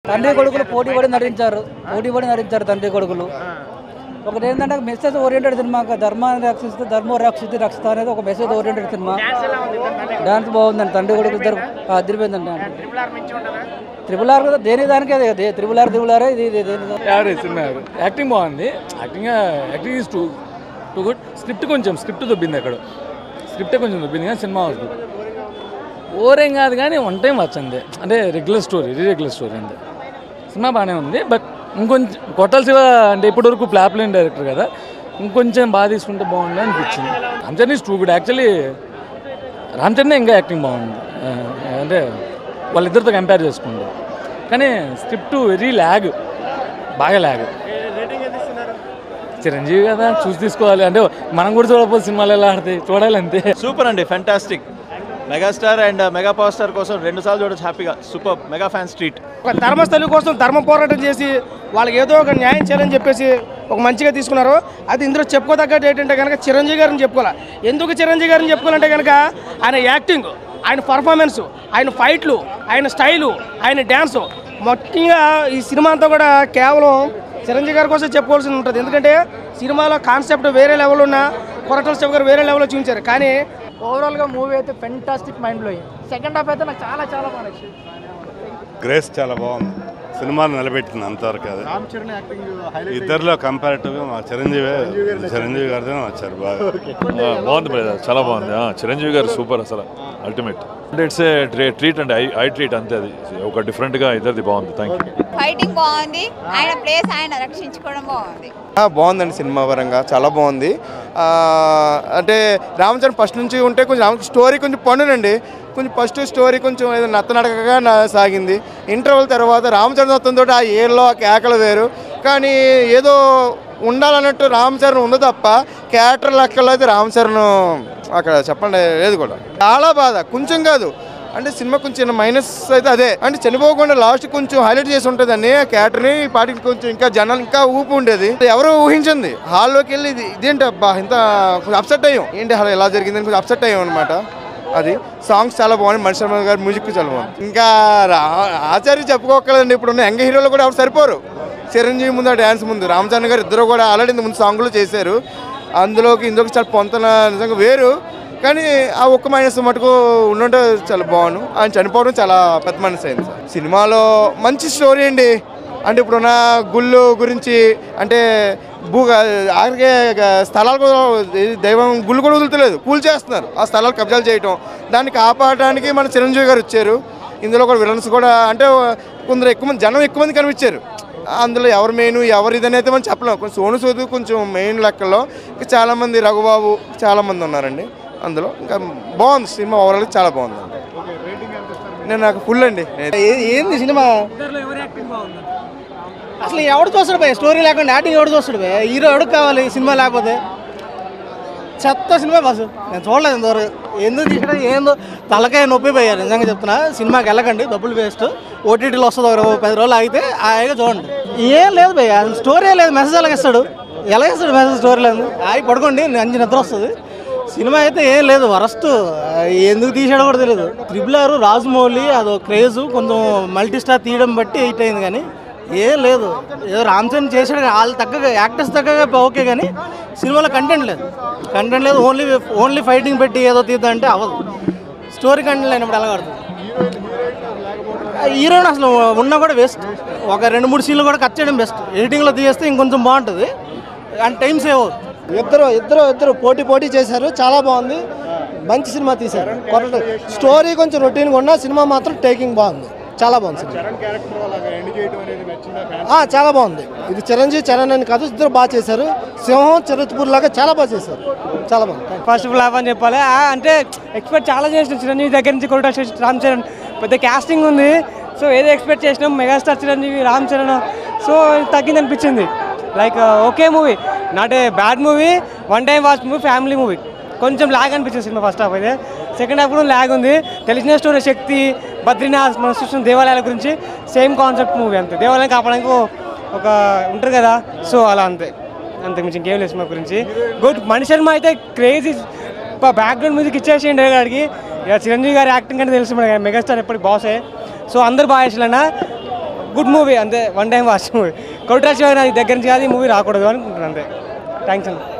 తండ్రి కొడుకులు పోటీ పడి నటించారు పోటీ పడి నటించారు తండ్రి కొడుకులు ఒకటి ఏంటంటే మెసేజ్ ఓరియంటెడ్ సినిమా ధర్మాన్ని రక్షిస్తే ధర్మో రక్షిస్తే రక్షిత అనేది ఒక మెసేజ్ ఓరియంటెడ్ సినిమా డాన్స్ బాగుందండి తండ్రి కొడుకు ఇద్దరు అదిరిపోయిందండి త్రిపుల్ ఆర్ కదా దేని దానికే అదే కదా త్రిపుల్ ఆర్ త్రిపుల్ ఆర్ ఇది ఇది దేని దానికి. యావరేజ్ సినిమా యాక్టింగ్ బాగుంది acting acting is too too good script కొంచెం స్క్రిప్ట్ దొబ్బింది అక్కడ స్క్రిప్టే కొంచెం దొబ్బింది కానీ సినిమా వాజ్ గుడ్ ఓరేం కాదు కానీ వన్ టైం వచ్చింది అంటే రెగ్యులర్ స్టోరీ రెగ్యులర్ స్టోరీ అంతే సినిమా బాగానే ఉంది బట్ ఇంకొంచెం కొట్టాల శివ అంటే ఇప్పటివరకు ప్లాప్లేన్ డైరెక్టర్ కదా ఇంకొంచెం బాగా తీసుకుంటే బాగుంది అనిపించింది Ram Charan is too good actually Ram Charan ఇంకా యాక్టింగ్ బాగుంది ఆ, అంటే వాళ్ళిద్దరితో కంపేర్ చేసుకుంటే కానీ స్క్రిప్ట్ వెరీ ల్యాగ్ బాగా ల్యాగ్ చిరంజీవి కదా చూసి తీసుకోవాలి అంటే మనం కూడా చూడకపోతే సినిమాలు ఎలా ఆడతాయి చూడాలి అంతే సూపర్ అండి fantastic megastar and mega power star కోసం రెండు సార్లు చూడొచ్చు హ్యాపీగా సూపర్ మెగా ఫ్యాన్ స్ట్రీట్ ఒక ధర్మస్థలి కోసం ధర్మ పోరాటం చేసి వాళ్ళకి ఏదో ఒక న్యాయం చేయాలని చెప్పేసి ఒక మంచిగా తీసుకున్నారు అది ఇందులో చెప్పుకోదగ్గట్టు ఏంటంటే కనుక చిరంజీవి గారిని చెప్పుకోవాలి ఎందుకు చిరంజీవి గారిని చెప్పుకోవాలంటే కనుక ఆయన యాక్టింగ్ ఆయన పర్ఫార్మెన్స్ ఆయన ఫైట్లు ఆయన స్టైలు ఆయన డ్యాన్సు ముఖ్యంగా ఈ సినిమా అంతా కూడా కేవలం చిరంజీవి గారి కోసం చెప్పుకోవాల్సి ఉంటుంది ఎందుకంటే సినిమాలో కాన్సెప్ట్ వేరే లెవెల్ ఉన్న కొరటల శివ గారు వేరే లెవెల్లో చూపించారు కానీ ఓవరాల్గా మూవీ అయితే fantastic mind blowing second half అయితే నాకు చాలా చాలా బాగా నచ్చింది గ్రేస్ చాలా బాగుంది సినిమాను నిలబెట్టింది అంతవరకు అది ఇద్దరిలో కంపారిటివ్గా మా చిరంజీవి చిరంజీవి గారితో వచ్చారు బాగా బాగుంది బ్రదర్ చాలా బాగుంది ఆ, చిరంజీవి గారు సూపర్ అసలు అల్టిమేట్ అంటే ఇట్స్ ఏ ట్రీట్ అండి ఐ ఐ ట్రీట్ అంతే అది ఒక డిఫరెంట్గా ఇద్దరిది బాగుంది థ్యాంక్ యూ ఫైటింగ్ బాగుంది ఆయన ప్లేస్ ఆయన రక్షించుకోవడం బాగుంది ఆ, బాగుందండి సినిమా పరంగా చాలా బాగుంది ఆ, అంటే రామచరణ్ ఫస్ట్ నుంచి ఉంటే కొంచెం రామ స్టోరీ కొంచెం పండునండి కొంచెం ఫస్ట్ స్టోరీ కొంచెం ఏదో నత్తనడకగా నా- సాగింది ఇంటర్వల్ తర్వాత రామచరణ్ మొత్తంతో ఆ ఏర్లో ఆ కేకలు వేరు కానీ ఏదో ఉండాలన్నట్టు రామచరణ్ ఉంది తప్ప క్యారెక్టర్ లెక్కలో అయితే రామచరణ్ అక్కడ చెప్పండి లేదు కూడా చాలా బాధ కొంచెం కాదు అంటే సినిమా కొంచెం మైనస్ అయితే అదే అంటే చనిపోకుండా లాస్ట్ కొంచెం హైలైట్ చేసి ఉంటుందని ఆ క్యారెక్టర్ని ఈ పాటికి కొంచెం ఇంకా జనాలు ఇంకా ఊపు ఉండేది ఎవరు ఊహించింది హాల్లోకి వెళ్ళి ఇది ఇదేంటి అబ్బా ఇంత కొంచెం అప్సెట్ అయ్యాం ఏంటి అలా ఎలా జరిగిందని కొంచెం అప్సెట్ అయ్యాం అనమాట అది సాంగ్స్ చాలా బాగున్నాయి మణి శర్మ గారి మ్యూజిక్ చాలా బాగుంది ఇంకా రా- ఆచార్య చెప్పుకోకలేదండి ఇప్పుడు ఉన్న యంగ్ హీరోలు కూడా ఎవరు సరిపోరు చిరంజీవి ముందు ఆ డ్యాన్స్ ముందు రామచరణ్ గారు ఇద్దరు కూడా ఆల్రెడీ ఇంత ముందు సాంగ్లు చేశారు అందులోకి ఇందులోకి చాలా పొంతన నిజంగా వేరు కానీ ఆ ఒక్క మైనస్ మటుకు ఉండుంటే చాలా బాగుండు ఆయన చనిపోవడం చాలా పెద్ద మనసు అయింది సార్ సినిమాలో మంచి స్టోరీ అండి అంటే ఇప్పుడున్న గుళ్ళు గురించి అంటే భూ ఆఖరికి స్థలాలు కూడా దైవం గుళ్ళు కూడా వదులుతలేదు కూల్ చేస్తున్నారు ఆ స్థలాలు కబ్జాలు చేయటం దాన్ని కాపాడడానికి మన చిరంజీవి గారు వచ్చారు ఇందులో కూడా విలన్స్ కూడా అంటే కొందరు ఎక్కువ మంది జనం ఎక్కువ మంది కనిపించారు అందులో ఎవరు మెయిన్ ఎవరు ఇదని అయితే మనం చెప్పలేం కొంచెం సోను సూదు కొంచెం మెయిన్ లెక్కల్లో ఇంకా చాలామంది రఘుబాబు చాలామంది ఉన్నారండి అందులో ఇంకా బాగుంది సినిమా ఓవరాల్ చాలా బాగుందండి నేను నాకు ఫుల్ అండి ఏంది సినిమా అసలు ఎవడు చూస్తాడు భయ స్టోరీ లేకుండా యాక్టింగ్ ఎవడు చూస్తాడు భయ హీరో ఎవడికి కావాలి సినిమా లేకపోతే చెత్త సినిమా బస్సు నేను చూడలేదు ఇంతవరకు ఎందుకు తీసినా ఏందో తలకాయ నొప్పి పోయారు నిజంగా చెప్తున్నా సినిమాకి వెళ్ళకండి డబ్బులు వేస్ట్ ఓటీటీలో వస్తుంది ఒక ఇరవై పది రోజులు ఆగితే హాయిగా చూడండి ఏం లేదు భయ్య అసలు స్టోరీ లేదు మెసేజ్ ఎలాగ ఇస్తాడు ఎలా ఇస్తాడు మెసేజ్ స్టోరీ లేదు ఆగి పడుకోండి అంజు నిద్ర వస్తుంది సినిమా అయితే ఏం లేదు వరస్ట్ ఎందుకు తీసాడో కూడా తెలియదు త్రిబుల్ ఆరు రాజమౌళి అదో క్రేజ్ కొంచెం మల్టీ స్టార్ తీయడం బట్టి హిట్ అయింది కానీ ఏం లేదు ఏదో రామ్ చరణ్ చేశాడు కానీ వాళ్ళు తగ్గగా యాక్టర్స్ తగ్గగా ఓకే కానీ సినిమాలో కంటెంట్ లేదు కంటెంట్ లేదు ఓన్లీ ఓన్లీ ఫైటింగ్ పెట్టి ఏదో తీద్దామంటే అవ్వదు స్టోరీ కంటెంట్ లేనప్పుడు ఎలా కడుతుంది హీరోయిన్ అసలు ఉన్నా కూడా వేస్ట్ ఒక రెండు మూడు సీన్లు కూడా కట్ చేయడం బెస్ట్ ఎడిటింగ్లో తీయేస్తే ఇంకొంచెం బాగుంటుంది అండ్ టైం సేవ్ అవుతుంది ఇద్దరు ఇద్దరు ఇద్దరు పోటీ పోటీ చేశారు చాలా బాగుంది మంచి సినిమా తీశారు కొరట స్టోరీ కొంచెం రొటీన్గా ఉన్నా సినిమా మాత్రం టేకింగ్ బాగుంది చాలా బాగుంది సినిమా ఆ, చాలా బాగుంది ఇది చిరంజీవి చరణ్ అని కాదు ఇద్దరు బాగా చేశారు సింహం చరిత్పూర్ లాగా చాలా బాగా చేశారు చాలా బాగుంది ఫస్ట్ ఫ్లాప్ అని చెప్పాలి ఆ, అంటే ఎక్స్పెక్ట్ చాలా చేసిన చిరంజీవి దగ్గర నుంచి కొరట రామ్ చరణ్ పెద్ద క్యాస్టింగ్ ఉంది సో ఏదో ఎక్స్పెక్ట్ చేసినాం మెగాస్టార్ చిరంజీవి రామ్ చరణ్ సో తగ్గింది అనిపించింది like okay movie not a bad movie one time watch movie family movie కొంచెం ల్యాగ్ అనిపించింది సినిమా ఫస్ట్ హాఫ్ అయితే సెకండ్ హాఫ్ కూడా ల్యాగ్ ఉంది తెలిసిన స్టోరీ శక్తి బద్రీనాథ్ మన చూసిన దేవాలయాల గురించి సేమ్ కాన్సెప్ట్ మూవీ అంతే దేవాలయం కాపాడడానికి ఒక ఉంటారు కదా సో అలా అంతే అంతకుమించి ఇంకేం లేదు సినిమా గురించి గుడ్ మణి శర్మ అయితే క్రేజీ బ్యాక్గ్రౌండ్ మ్యూజిక్ ఇచ్చేసిండు గారికి ఇక చిరంజీవి గారి యాక్టింగ్ అంటే తెలుసు మనకి మెగాస్టార్ ఎప్పటికి బాసే సో అందరు బాగా చేసిన గుడ్ మూవీ అంతే వన్ టైం వాచ్ మూవీ కొట్రాజ్ దగ్గర నుంచి కాదు ఈ మూవీ రాకూడదు అనుకుంటున్నాను అంతే థ్యాంక్స్ అండి